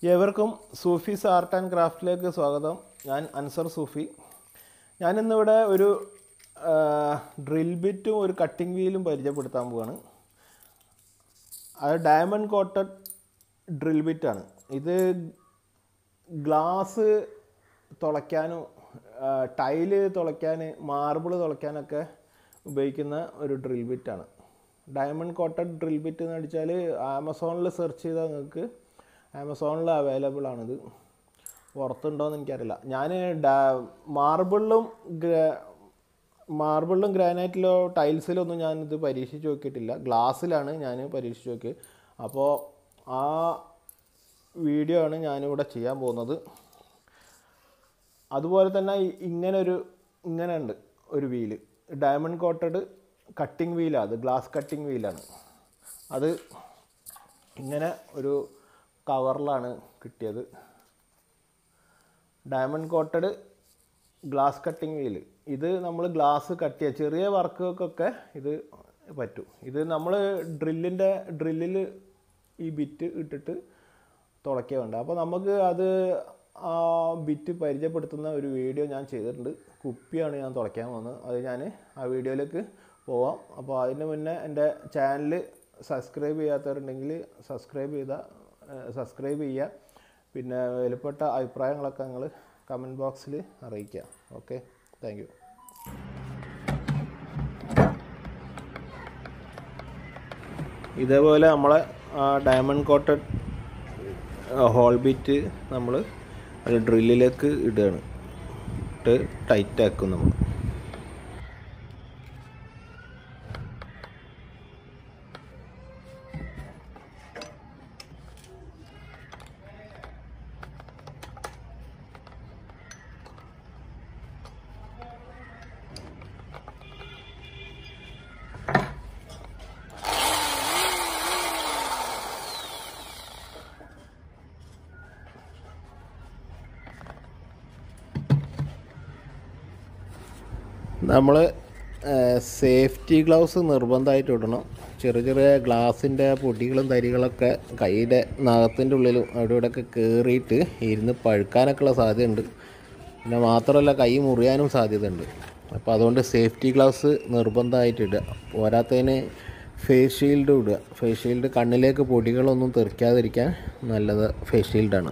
ഏവർക്കും Sufis art and ക്രാഫ്റ്റിലേക്ക് സ്വാഗതം ഞാൻ അൻസർ സൂഫി ഞാനിന്നിവിടെ ഒരു ഡ്രിൽ ബിറ്റും ഒരു കട്ടിംഗ് വീലും പരിചയപ്പെടുത്താൻ പോവാണ് അത് ഡയമണ്ട് കോട്ടഡ് ഡ്രിൽ ബിറ്റാണ് ഇത് ഗ്ലാസ് തുളയ്ക്കാനും ടൈല് തുളയ്ക്കാൻ മാർബിൾ തുളയ്ക്കാനൊക്കെ ഉപയോഗിക്കുന്ന ഒരു ഡ്രിൽ ബിറ്റാണ് ഡയമണ്ട് കോട്ടഡ് ഡ്രിൽ ബിറ്റ് എന്ന് അടിച്ചാൽ ആമസോണിൽ സെർച്ച് ചെയ്താൽ നിങ്ങൾക്ക് ആമസോണിൽ അവൈലബിൾ ആണിത് പുറത്തുണ്ടോയെന്ന് എനിക്കറിയില്ല ഞാൻ മാർബിളിലും മാർബിളിലും ഗ്രാനൈറ്റിലോ ടൈൽസിലോ ഒന്നും ഞാനിത് പരീക്ഷിച്ച് നോക്കിയിട്ടില്ല ഗ്ലാസ്സിലാണ് ഞാൻ പരീക്ഷിച്ച് നോക്കിയത് അപ്പോൾ ആ വീഡിയോ ആണ് ഞാനിവിടെ ചെയ്യാൻ പോകുന്നത് അതുപോലെ തന്നെ ഇങ്ങനെ ഒരു ഇങ്ങനെ ഉണ്ട് ഒരു വീല് ഡയമണ്ട് കോട്ടഡ് കട്ടിംഗ് വീലാണ് അത് ഗ്ലാസ് കട്ടിംഗ് വീലാണ് അത് ഇങ്ങനെ ഒരു കവറിലാണ് കിട്ടിയത് diamond coated glass cutting wheel ഇത് നമ്മൾ ഗ്ലാസ് കട്ട് ചെയ്യുക ചെറിയ വർക്കുകൾക്കൊക്കെ ഇത് പറ്റും ഇത് നമ്മൾ ഡ്രില്ലിൻ്റെ ഡ്രില്ലിൽ ഈ ബിറ്റ് ഇട്ടിട്ട് തുളയ്ക്കുക വേണ്ട അപ്പോൾ നമുക്ക് അത് ആ ബിറ്റ് പരിചയപ്പെടുത്തുന്ന ഒരു വീഡിയോ ഞാൻ ചെയ്തിട്ടുണ്ട് കുപ്പിയാണ് ഞാൻ തുളയ്ക്കാൻ പോകുന്നത് അത് ഞാൻ ആ വീഡിയോയിലേക്ക് പോവാം അപ്പോൾ അതിന് മുന്നേ എൻ്റെ ചാനൽ സബ്സ്ക്രൈബ് ചെയ്യാത്തവരുണ്ടെങ്കിൽ സബ്സ്ക്രൈബ് ചെയ്താൽ സബ്സ്ക്രൈബ് ചെയ്യുക പിന്നെ വിലപ്പെട്ട അഭിപ്രായങ്ങളൊക്കെ നിങ്ങൾ കമൻറ്റ് ബോക്സിൽ അറിയിക്കുക ഓക്കെ താങ്ക് യു ഇതേപോലെ നമ്മളെ ഡയമണ്ട് കോട്ടഡ് ഹോൾ ബിറ്റ് നമ്മൾ അത് ഡ്രില്ലിലേക്ക് ഇടുകയാണ് ഇട്ട് ടൈറ്റ് ആക്കും നമ്മൾ നമ്മൾ സേഫ്റ്റി ഗ്ലൗസ് നിർബന്ധമായിട്ട് ഇടണം ചെറിയ ചെറിയ ഗ്ലാസിൻ്റെ പൊടികളും തരികളൊക്കെ കൈയുടെ നഖത്തിൻ്റെ ഉള്ളിലും അവിടെ ഇവിടെയൊക്കെ കയറിയിട്ട് ഇരുന്ന് പഴുക്കാനൊക്കെ ഉള്ള സാധ്യതയുണ്ട് പിന്നെ മാത്രമല്ല കൈ മുറിയാനും സാധ്യതയുണ്ട് അപ്പോൾ അതുകൊണ്ട് സേഫ്റ്റി ഗ്ലൗസ് നിർബന്ധമായിട്ട് ഇടുക പോരാത്തതിന് ഫേസ് ഷീൽഡ് ഇടുക ഫേസ് ഷീൽഡ് കണ്ണിലേക്ക് പൊടികളൊന്നും തെറിക്കാതിരിക്കാൻ നല്ലത് ഫേസ് ഷീൽഡാണ്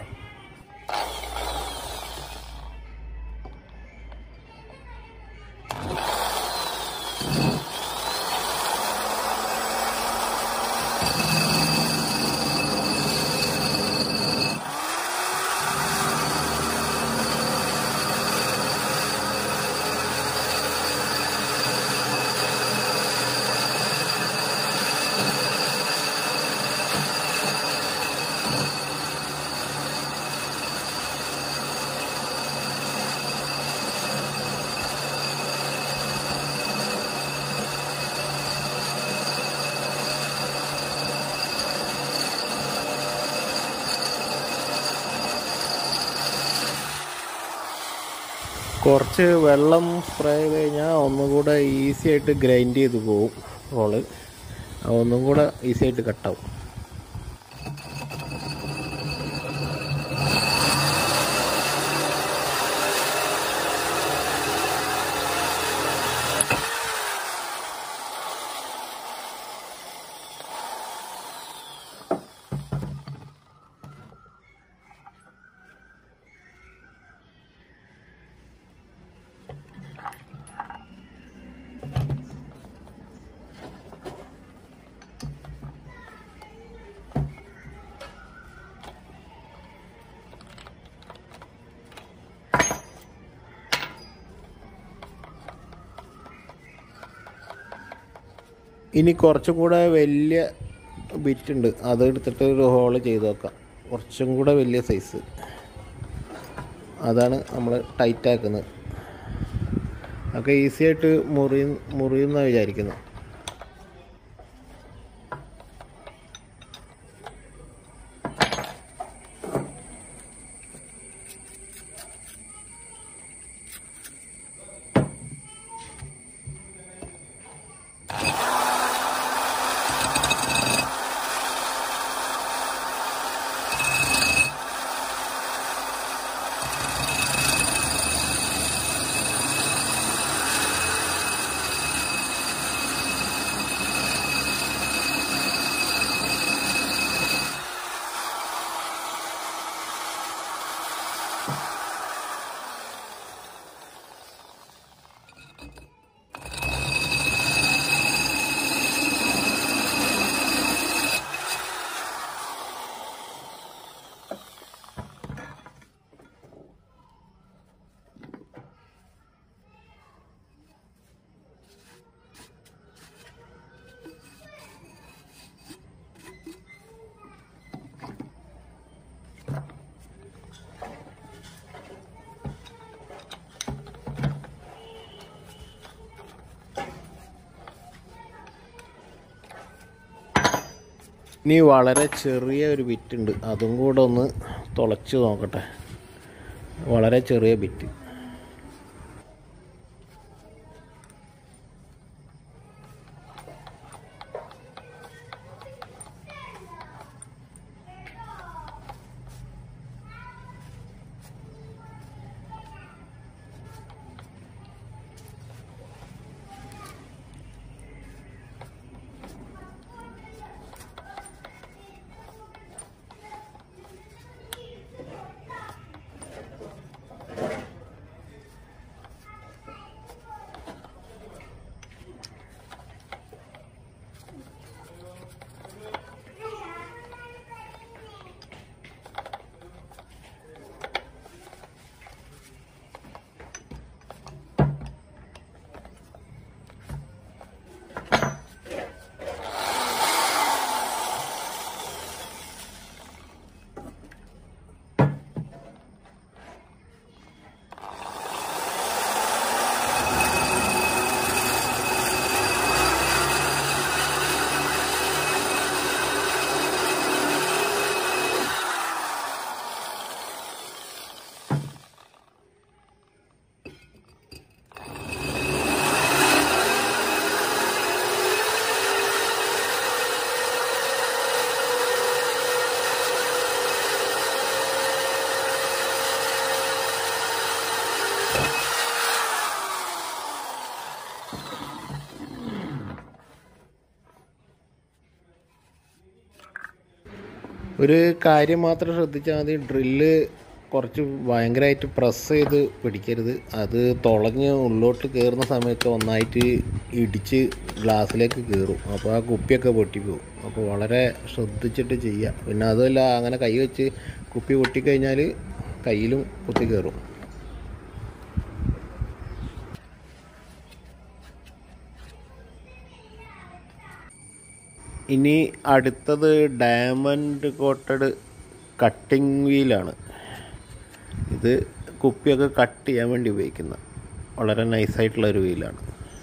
കുറച്ച് വെള്ളം സ്പ്രേ ചെയ്ത് കഴിഞ്ഞാൽ ഒന്നും കൂടെ ഈസി ആയിട്ട് ഗ്രൈൻഡ് ചെയ്ത് പോകും റോള് ഒന്നും കൂടെ ഈസി ആയിട്ട് കട്ടാവും ഇനി കുറച്ചും കൂടെ വലിയ ബിറ്റ് ഉണ്ട് അത് എടുത്തിട്ട് ഒരു ഹോള് ചെയ്ത് നോക്കാം കുറച്ചും കൂടെ വലിയ സൈസ് അതാണ് നമ്മൾ ടൈറ്റ് ആക്കുന്നത് ഒക്കെ ഈസി ആയിട്ട് മുറി മുറിയുന്ന വിചാരിക്കുന്നത് ഇനി വളരെ ചെറിയ ഒരു ബിറ്റ് ഉണ്ട് അതും കൂടെ ഒന്ന് തുളച്ച് നോക്കട്ടെ വളരെ ചെറിയ ബിറ്റ് ഒരു കാര്യം മാത്രം ശ്രദ്ധിച്ചാൽ മതി ഡ്രില്ല് കുറച്ച് ഭയങ്കരമായിട്ട് പ്രസ് ചെയ്ത് പിടിക്കരുത് അത് തുളഞ്ഞ് ഉള്ളോട്ട് കയറുന്ന സമയത്ത് ഒന്നായിട്ട് ഇടിച്ച് ഗ്ലാസ്സിലേക്ക് കയറും അപ്പോൾ ആ കുപ്പിയൊക്കെ പൊട്ടിപ്പോവും അപ്പോൾ വളരെ ശ്രദ്ധിച്ചിട്ട് ചെയ്യുക പിന്നെ അതുമല്ല അങ്ങനെ കൈ വെച്ച് കുപ്പി പൊട്ടിക്കഴിഞ്ഞാൽ കയ്യിലും കുത്തി കയറും ഇനി അടുത്തത് ഡയമണ്ട് കോട്ടഡ് കട്ടിംഗ് വീലാണ് ഇത് കുപ്പിയൊക്കെ കട്ട് ചെയ്യാൻ വേണ്ടി ഉപയോഗിക്കുന്ന വളരെ നൈസായിട്ടുള്ള ഒരു വീലാണ്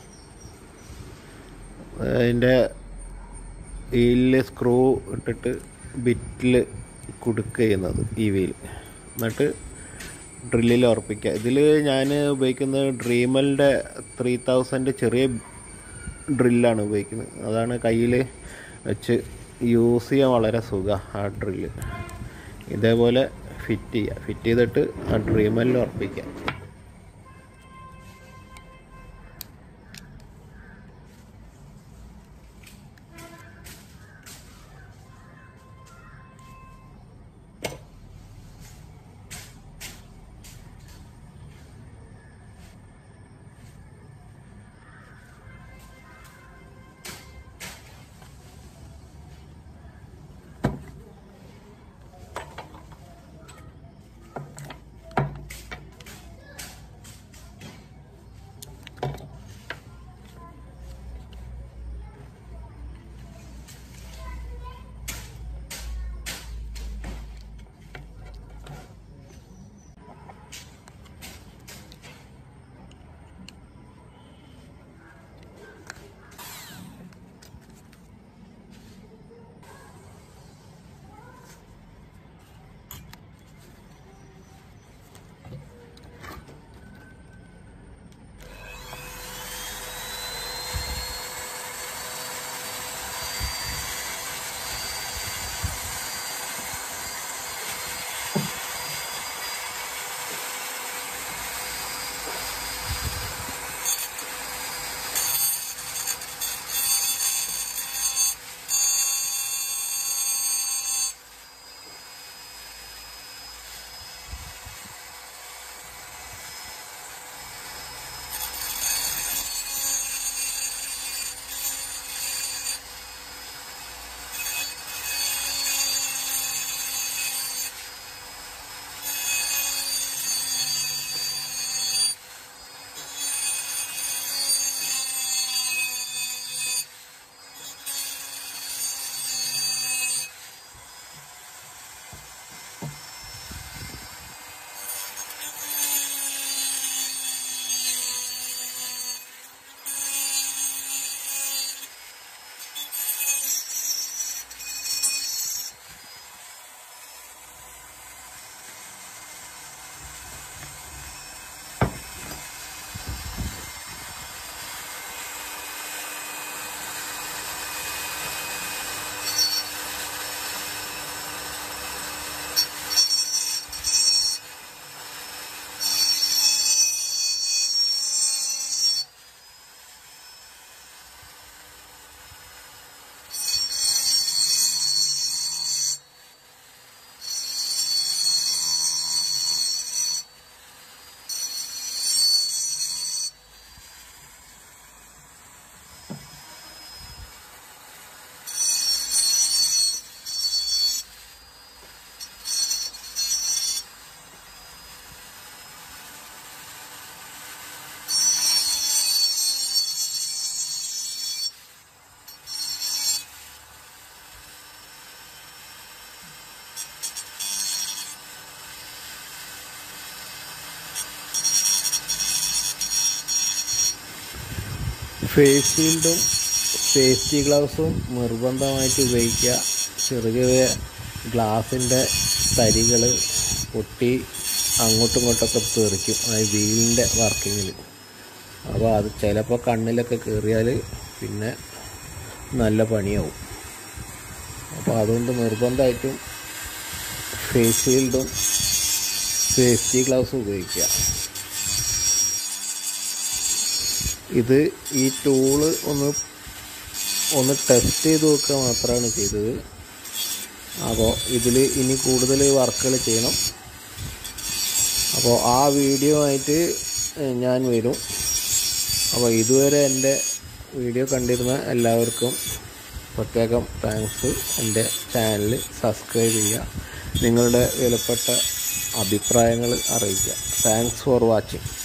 അതിൻ്റെ വീലിൽ സ്ക്രൂ ഇട്ടിട്ട് ബിറ്റിൽ കുടുക്ക് ചെയ്യുന്നത് ഈ വീൽ എന്നിട്ട് ഡ്രില്ലിൽ ഉറപ്പിക്കുക ഇതിൽ ഞാൻ ഉപയോഗിക്കുന്നത് ഡ്രീമലിൻ്റെ ത്രീ തൗസൻഡ് ചെറിയ ഡ്രില്ലാണ് ഉപയോഗിക്കുന്നത് അതാണ് കയ്യിൽ വെച്ച് യൂസ് ചെയ്യാൻ വളരെ സുഖമാണ് ആ ഡ്രില്ല് ഇതേപോലെ ഫിറ്റ് ചെയ്യുക ഫിറ്റ് ചെയ്തിട്ട് ആ ഡ്രീമലിൽ ഉറപ്പിക്കുക ഫേസ് ഷീൽഡും സേഫ്റ്റി ഗ്ലൗസും നിർബന്ധമായിട്ട് ഉപയോഗിക്കുക ചെറിയ ചെറിയ ഗ്ലാസിൻ്റെ തരികൾ പൊട്ടി അങ്ങോട്ടും ഇങ്ങോട്ടൊക്കെ തെറിക്കും ആ വീലിൻ്റെ വർക്കിങ്ങിൽ അപ്പോൾ അത് ചിലപ്പോൾ കണ്ണിലൊക്കെ കയറിയാൽ പിന്നെ നല്ല പണിയാവും അപ്പോൾ അതുകൊണ്ട് നിർബന്ധമായിട്ടും ഫേസ് ഷീൽഡും സേഫ്റ്റി ഗ്ലൗസും ഉപയോഗിക്കുക ഇത് ഈ ടൂള് ഒന്ന് ഒന്ന് ടെസ്റ്റ് ചെയ്ത് നോക്കുക മാത്രമാണ് ചെയ്തത് അപ്പോൾ ഇതിൽ ഇനി കൂടുതൽ വർക്കുകൾ ചെയ്യണം അപ്പോൾ ആ വീഡിയോ ആയിട്ട് ഏഹ്, ഞാൻ വരും അപ്പോൾ ഇതുവരെ എൻ്റെ വീഡിയോ കണ്ടിരുന്ന എല്ലാവർക്കും പ്രത്യേകം താങ്ക്സ് എൻ്റെ ചാനൽ സബ്സ്ക്രൈബ് ചെയ്യുക നിങ്ങളുടെ വിലപ്പെട്ട അഭിപ്രായങ്ങൾ അറിയിക്കുക താങ്ക്സ് ഫോർ വാച്ചിങ്